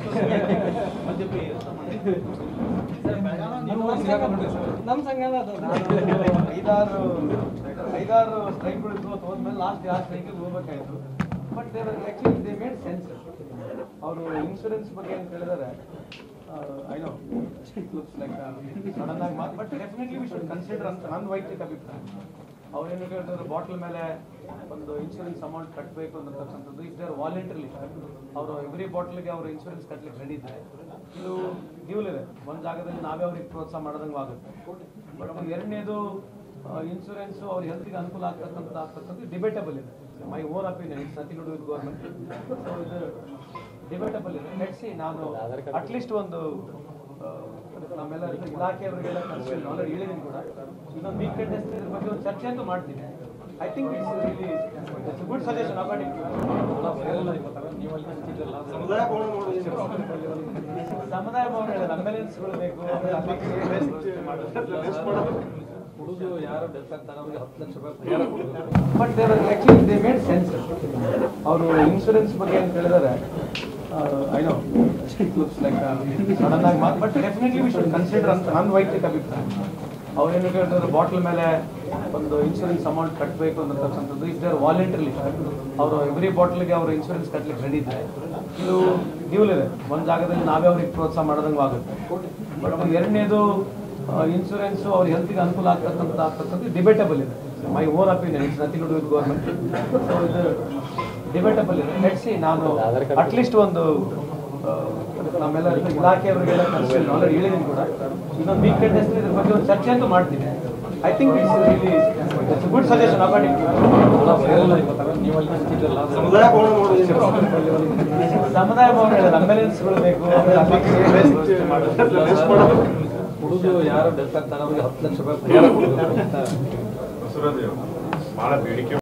ನಮ್ಮ ಸಂಘನ ಅದು ಐದಾರು ಐದಾರು ಸ್ಟ್ರೈಕ್ಗಳು ಇದ್ವು ಅಂತ ಹೋದ್ಮೇಲೆ ಲಾಸ್ಟ್ ಯಾವ ಸ್ಟ್ರೈಕಿಗೆ ಹೋಗ್ಬೇಕಾಯ್ತು but they were actually they made sense ಅವರು ಇನ್ಶೂರೆನ್ಸ್ ಬಗ್ಗೆ ಅಂತ ಹೇಳಿದರೆ I know looks like sudden ಆಗಿ ಮಾತು but definitely we should consider ಅಂತ ನನ್ನ ವೈಯಕ್ತಿಕ ಅಭಿಪ್ರಾಯ ಅವ್ರೇನು ಕೇಳ್ತಾರೆ ಬಾಟ್ಲ್ ಮೇಲೆ ಒಂದು ಇನ್ಶೂರೆನ್ಸ್ ಅಮೌಂಟ್ ಕಟ್ಟಬೇಕು ಅನ್ನತಕ್ಕಂಥದ್ದು ಇಫ್ ದೇರ್ ವಾಲಂಟ್ರಿಲಿ ಅವರು ಎವ್ರಿ ಬಾಟ್ಲಿಗೆ ಅವರು ಇನ್ಶೂರೆನ್ಸ್ ಕಟ್ಟಲಿಕ್ಕೆ ರೆಡಿ ಇದ್ದಾರೆ ಇದು ಡ್ಯೂಲ್ ಇದೆ ಒಂದು ಜಾಗದಲ್ಲಿ ನಾವೇ ಅವ್ರಿಗೆ ಪ್ರೋತ್ಸಾಹ ಮಾಡೋದಂಗೆ ಆಗುತ್ತೆ ಬಟ್ ಒಂದು ಎರಡನೇದು ಇನ್ಶೂರೆನ್ಸು ಅವ್ರ ಹೆಲ್ತ್ಗೆ ಅನುಕೂಲ ಆಗ್ತಕ್ಕಂಥ ಆಗ್ತಕ್ಕಂಥ ಡಿಬೇಟಬಲ್ ಇದೆ my own opinion it's nothing to do with government so ಇದು ಡಿಬೇಟಬಲ್ ಇದೆ ನೆಟ್ಸಿ ನಾನು ಅಟ್ಲೀಸ್ಟ್ ಒಂದು ಆ, ನಮ್ಮೆಲ್ಲ ಇಲಾಖೆಯವರಿಗೆಲ್ಲ ಕನ್ಸಲ್ಟ್ ಆಲ್ರೆಡಿ ಹೇಳಿದ್ದೀನಿ ಕೂಡ ಇನ್ನೊಂದು ವೀಕೆಂಡ್ ಇದ್ರ ಬಗ್ಗೆ ಒಂದು ಚರ್ಚೆ ಅಂತೂ ಮಾಡ್ತೀನಿ I think it's really it's good suggestion according ಸಮುದಾಯ ಭವನ ಹೇಳಿದ್ರೆ ಅಂಬುಲೆನ್ಸ್ಗಳು ಬೇಕು ಆಮೇಲೆ ಅದಕ್ಕೆ ವ್ಯವಸ್ಥೆ ಮಾಡೋದು. ಹುಡುಗ ಯಾರು ಡೆತ್ ಆಗ್ತಾರೆ ಅವ್ರಿಗೆ ಹತ್ತು ಲಕ್ಷ ರೂಪಾಯಿ ಪರಿಹಾರ ಕೊಡ್ಬೇಕು. But they were actually they made sense ಅವರು ಇನ್ಶೂರೆನ್ಸ್ ಬಗ್ಗೆ ಅಂತ ಹೇಳಿದರೆ I know looks like sudden ಆಗಿ ಮಾತು but definitely we should consider ಅಂತ ನನ್ನ ವೈಯಕ್ತಿಕ ಅಭಿಪ್ರಾಯ ಅವ್ರೇನು ಕೇಳ್ತಾರೆ ಬಾಟ್ಲ್ ಮೇಲೆ ಒಂದು ಇನ್ಶೂರೆನ್ಸ್ ಅಮೌಂಟ್ ಕಟ್ಟಬೇಕು ಅನ್ನತಕ್ಕಂಥದ್ದು ಇಫ್ ದೇರ್ ವಾಲಂಟ್ರಿಲಿ ಅವರು ಎವ್ರಿ ಬಾಟ್ಲಿಗೆ ಅವರು ಇನ್ಶೂರೆನ್ಸ್ ಕಟ್ಟಲಿಕ್ಕೆ ರೆಡಿ ಇದ್ದಾರೆ ಇದು ಡ್ಯೂಲ್ ಇದೆ ಒಂದು ಜಾಗದಲ್ಲಿ ನಾವೇ ಅವ್ರಿಗೆ ಪ್ರೋತ್ಸಾಹ ಮಾಡೋದಂಗೆ ಆಗುತ್ತೆ ಬಟ್ ಒಂದು ಎರಡನೇದು ಇನ್ಶೂರೆನ್ಸು ಅವ್ರ ಹೆಲ್ತ್ಗೆ ಅನುಕೂಲ ಆಗ್ತಕ್ಕಂಥ ಆಗ್ತಕ್ಕಂಥ ಡಿಬೇಟಬಲ್ ಇದೆ my own opinion it's nothing to do with government so ಇದು ಡಿಬೇಟಬಲ್ ಇದೆ ನೆಟ್ಸಿ ನಾನು ಅಟ್ಲೀಸ್ಟ್ ಒಂದು ಆ, ನಮ್ಮೆಲ್ಲ ಇಲಾಖೆಯವರಿಗೆಲ್ಲ ಕನ್ಸಲ್ಟ್ ಆಲ್ರೆಡಿ ಹೇಳಿದ್ದೀನಿ ಕೂಡ ಇನ್ನೊಂದು ವೀಕೆಂಡ್ ಇದ್ರ ಬಗ್ಗೆ ಒಂದು ಚರ್ಚೆ ಅಂತೂ ಮಾಡ್ತೀನಿ I think it's really it's good suggestion according ಎಲ್ಲ ಬೇರೆಲ್ಲ ಇರ್ತಾರೆ, ನೀವು ಅಲ್ಲಿ ನಿಂತಿದ್ರಲ್ಲ, ಸಮುದಾಯ ಭವನ ಹೇಳಿದ್ರೆ ಅಂಬುಲೆನ್ಸ್ಗಳು ಬೇಕು ಆಮೇಲೆ ಅದಕ್ಕೆ ವ್ಯವಸ್ಥೆ ಮಾಡೋದು. ಹುಡುಗ ಯಾರು ಡೆತ್ ಆಗ್ತಾರೆ ಅವ್ರಿಗೆ ಹತ್ತು ಲಕ್ಷ ರೂಪಾಯಿ ಪರಿಹಾರ ಕೊಡ್ಬೇಕು ಅಂತ ಬಸವರಾಜ್ ಬಹಳ ಬೇಡಿಕೆ